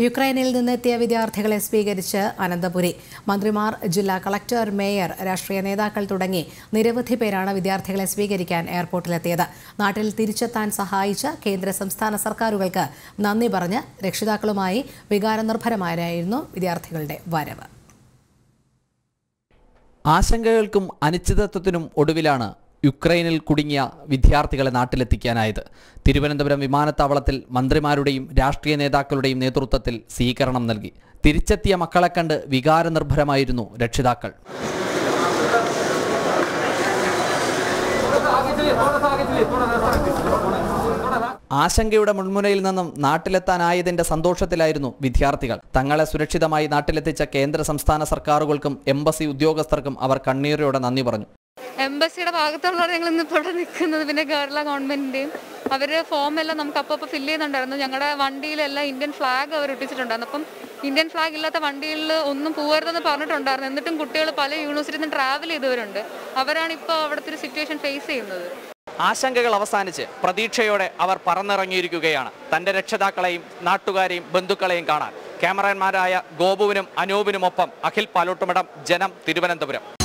യുക്രൈനിൽ നിന്നെത്തിയ വിദ്യാർത്ഥികളെ സ്വീകരിച്ച് അനന്തപുരി മന്ത്രിമാർ ജില്ലാ കളക്ടർ മേയർ രാഷ്ട്രീയ നേതാക്കൾ തുടങ്ങി നിരവധി പേരാണ് വിദ്യാർത്ഥികളെ സ്വീകരിക്കാൻ എയർപോർട്ടിലെത്തിയത് നാട്ടിൽ തിരിച്ചെത്താൻ സഹായിച്ച കേന്ദ്ര സംസ്ഥാന സർക്കാരുകൾക്ക് നന്ദി പറഞ്ഞ് രക്ഷിതാക്കളുമായി വികാരനിർഭരമായിരുന്നു വിദ്യാർത്ഥികളുടെ വരവ് ആശങ്കകൾക്കും അനിശ്ചിതത്വത്തിനും ഒടുവിലാണ് യുക്രൈനിൽ കുടുങ്ങിയ വിദ്യാർത്ഥികളെ നാട്ടിലെത്തിക്കാനായത് തിരുവനന്തപുരം വിമാനത്താവളത്തിൽ മന്ത്രിമാരുടെയും രാഷ്ട്രീയ നേതാക്കളുടെയും നേതൃത്വത്തിൽ സ്വീകരണം നൽകി തിരിച്ചെത്തിയ മക്കളെ കണ്ട് വികാരനിർഭരമായിരുന്നു രക്ഷിതാക്കൾ ആശങ്കയുടെ മുൾമുനയിൽ നിന്നും നാട്ടിലെത്താനായതിന്റെ സന്തോഷത്തിലായിരുന്നു വിദ്യാർത്ഥികൾ തങ്ങളെ സുരക്ഷിതമായി നാട്ടിലെത്തിച്ച കേന്ദ്ര സംസ്ഥാന സർക്കാരുകൾക്കും എംബസി ഉദ്യോഗസ്ഥർക്കും അവർ കണ്ണീരോടെ നന്ദി പറഞ്ഞു എംബസിയുടെ ഭാഗത്തുള്ളവർ ഞങ്ങൾ ഇന്നിപ്പോൾ ഇവിടെ നിൽക്കുന്നത് പിന്നെ കേരള ഗവൺമെന്റിന്റെയും അവര് ഫോം എല്ലാം നമുക്ക് അപ്പോൾ അപ്പോൾ ഫില്ല് ചെയ്യുന്നുണ്ടായിരുന്നു ഞങ്ങളുടെ വണ്ടിയിലെല്ലാം ഇന്ത്യൻ ഫ്ലാഗ് അവർ ഇട്ടിച്ചിട്ടുണ്ടായിരുന്നു അപ്പം ഇന്ത്യൻ ഫ്ലാഗ് ഇല്ലാത്ത വണ്ടിയിൽ ഒന്നും പോകരുതെന്ന് പറഞ്ഞിട്ടുണ്ടായിരുന്നു എന്നിട്ടും കുട്ടികൾ പല യൂണിവേഴ്സിറ്റിയിൽ നിന്ന് ട്രാവൽ ചെയ്തവരുണ്ട് അവരാണ് ഇപ്പോൾ അവിടുത്തെ ഒരു സിറ്റുവേഷൻ ഫേസ് ചെയ്യുന്നത് ആശങ്കകൾ അവസാനിച്ച് പ്രതീക്ഷയോടെ അവർ പറന്നിറങ്ങിയിരിക്കുകയാണ് തന്റെ രക്ഷിതാക്കളെയും നാട്ടുകാരെയും ബന്ധുക്കളെയും കാണാൻ ക്യാമറമാരായ ഗോപുവിനും അനൂപിനുമൊപ്പം അഖിൽ പാലോട്ടുമടം ജനം തിരുവനന്തപുരം